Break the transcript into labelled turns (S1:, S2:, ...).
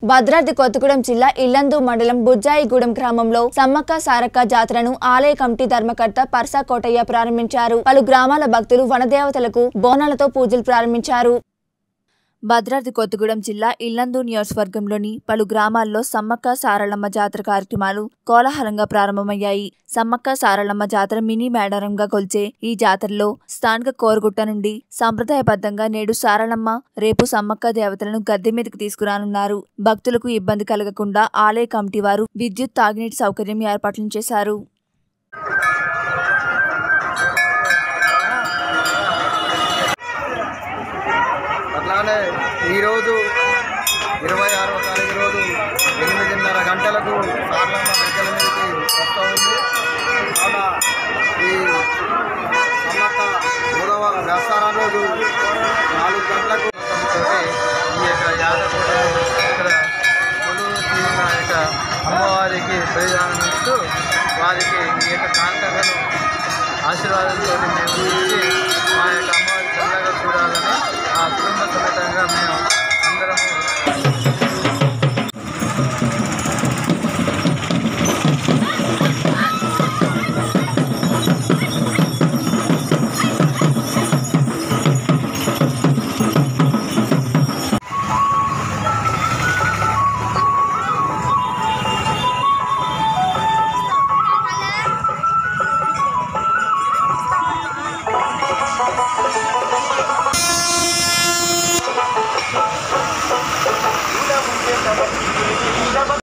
S1: భద్రాద్రి కొత్తగూడెం జిల్లా ఇల్లందు మండలం బుజ్జాయిగూడెం గ్రామంలో సమ్మక్క సారక్క జాతరను ఆలయ కమిటీ ధర్మకర్త పర్సా కోటయ్య ప్రారంభించారు పలు గ్రామాల భక్తులు వనదేవతలకు బోనాలతో పూజలు ప్రారంభించారు భద్రాద్రి కొత్తగూడెం జిల్లా ఇల్లందు నియోజకవర్గంలోని పలు గ్రామాల్లో సమ్మక్క సారళమ్మ జాతర కార్యక్రమాలు కోలాహలంగా ప్రారంభమయ్యాయి సమ్మక్క సారళమ్మ జాతర మినీ మేడారంగా కొల్చే ఈ జాతరలో స్థానిక కోరగుట్ట నుండి సాంప్రదాయబద్ధంగా నేడు సారళమ్మ రేపు సమ్మక్క దేవతలను గద్దె మీదకి తీసుకురానున్నారు భక్తులకు ఇబ్బంది కలగకుండా ఆలయ కమిటీ వారు విద్యుత్ తాగునీటి సౌకర్యం ఏర్పాట్లను చేశారు
S2: అట్లానే ఈరోజు ఇరవై ఆరవ తారీఖు రోజు ఎనిమిదిన్నర గంటలకు సార్లమ్మ ప్రజల మీదకి వస్తూ ఉంది అలా ఈ సమ్మక్క మూడవ దసరా రోజు నాలుగు గంటలకు తోటి ఈ యొక్క యాదవ ఇక్కడ కొలువు తీరిన యొక్క అమ్మవారికి ప్రయోజనం ఇస్తూ వారికి ఈ యొక్క కాంతలను ఆశీర్వాదంతో మేము ఇచ్చి